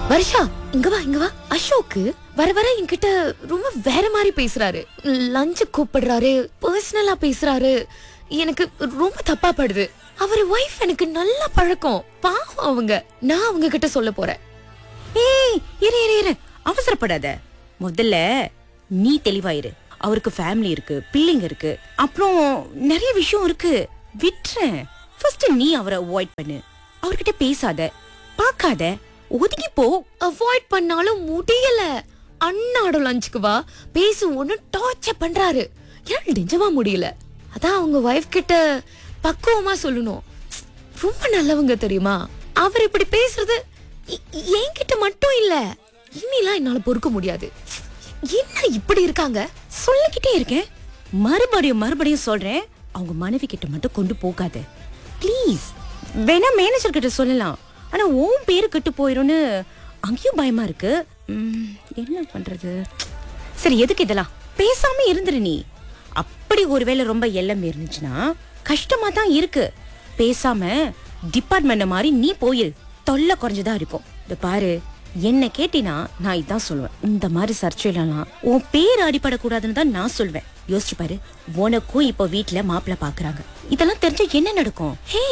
வருஷா இங்க வா இங்க வா அசோக்கு வர வர என்கிட்ட ரொம்ப வேற மாதிரி பேசுறாரு லஞ்சு கூப்பிடுறாரு பர்சனலா பேசுறாரு எனக்கு ரொம்ப தப்பா படுது அவர் ஒய்ஃப் எனக்கு நல்ல பழக்கம் பாவம் அவங்க நான் அவங்க கிட்ட சொல்ல போறேன் ஏய் இரு இரு இரு அவசரப்படாத முதல்ல நீ தெளிவாயிரு அவருக்கு ஃபேமிலி இருக்கு பிள்ளைங்க இருக்கு அப்புறம் நிறைய விஷயம் இருக்கு விட்டுறேன் ஃபர்ஸ்ட் நீ அவரை அவாய்ட் பண்ணு அவர்கிட்ட பேசாத பார்க்காத ஒதுங்கி போ அவாய்ட் பண்ணாலும் முடியல அண்ணாட லஞ்சுக்கு வா பேசு ஒண்ணு டார்ச்சர் பண்றாரு ஏன் நிஜமா முடியல அதான் அவங்க ஒய்ஃப் கிட்ட பக்குவமா சொல்லணும் ரொம்ப நல்லவங்க தெரியுமா அவர் இப்படி பேசுறது எ- என்கிட்ட மட்டும் இல்ல இனிலாம் என்னால பொறுக்க முடியாது என்ன இப்படி இருக்காங்க சொல்லிக்கிட்டே இருக்கேன் மறுபடியும் மறுபடியும் சொல்றேன் அவங்க மனைவி கிட்ட மட்டும் கொண்டு போகாத ப்ளீஸ் வேணா மேனேஜர் கிட்ட சொல்லலாம் ஆனா உன் பேரு கெட்டு போயிரும்னு அங்கேயும் பயமா இருக்கு ம், என்ன பண்றது சரி எதுக்கு இதெல்லாம் பேசாம இருந்துரு நீ அப்படி ஒருவேளை ரொம்ப எல்லம் இருந்துச்சுன்னா கஷ்டமா தான் இருக்கு பேசாம டிபார்ட்மெண்ட் மாதிரி நீ போயிரு தொல்லை குறைஞ்சதா இருக்கும் இந்த பாரு என்ன கேட்டினா நான் இதான் சொல்லுவேன் இந்த மாதிரி சர்ச்சையிலலாம் உன் பேர் அடிபடக்கூடாதுன்னு தான் நான் சொல்வேன் யோசிச்சு பாரு உனக்கும் இப்போ வீட்ல மாப்பிள்ளை பாக்குறாங்க இதெல்லாம் தெரிஞ்சா என்ன நடக்கும் ஹே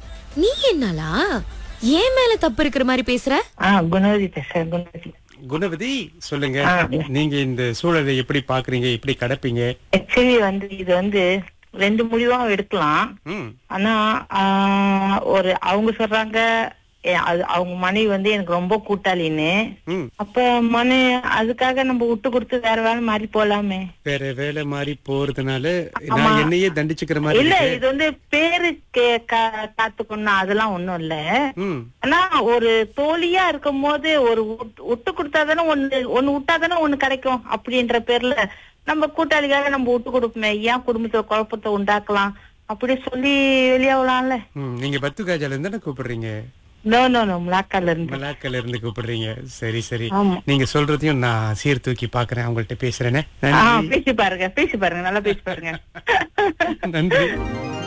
நீ என்னாலா ஏன் மேல தப்பு இருக்கிற மாதிரி பேசுற ஆ குணவதி பேசுறேன் குணவதி குணவதி சொல்லுங்க ஆ. நீங்க இந்த சூழலை எப்படி பாக்குறீங்க எப்படி கடப்பீங்க ஆக்சுவலி வந்து இது வந்து ரெண்டு முடிவா எடுக்கலாம் ம் ஆனா ஆ, ஒரு அவங்க சொல்றாங்க ஏ, அது அவங்க மனைவி வந்து எனக்கு ரொம்ப கூட்டாளின்னு ம் அப்ப மனு அதுக்காக நம்ம விட்டு கொடுத்து வேற வேலை மாறி போலாமே வேற வேலை மாதிரி போறதுனால நான் என்னையே தண்டிச்சுக்கிற மாதிரி இல்ல இருக்கு. இது வந்து பேரு கே- கா- காத்துக்கணும் அதெல்லாம் ஒண்ணும் இல்ல ம் ஆனா ஒரு தோழியா இருக்கும் போது ஒரு விட்டு- விட்டு கொடுத்தாதானே ஒண்ணு ஒண்ணு விட்டாதானே ஒண்ணு கிடைக்கும் அப்படின்ற பேர்ல நம்ம கூட்டாளிக்காக நம்ம விட்டு கொடுப்போமே ஏன் குடும்பத்துல குழப்பத்தை உண்டாக்கலாம் அப்படி சொல்லி வெளியாகலாம்ல ம் நீங்க பத்துகாஜால இருந்து தானே கூப்பிடுறீங்க நோ நோ நோ முலாக்கால இருந்து மலாக்கல இருந்து கூப்பிடுறீங்க சரி சரி ஆமா. நீங்க சொல்றதையும் நான் சீர்தூக்கி பாக்குறேன் அவங்கள்ட்ட பேசுறேனே ஆ நன்றி பேசி பாருங்க பேசி பாருங்க நல்லா பேசி பாருங்க நன்றி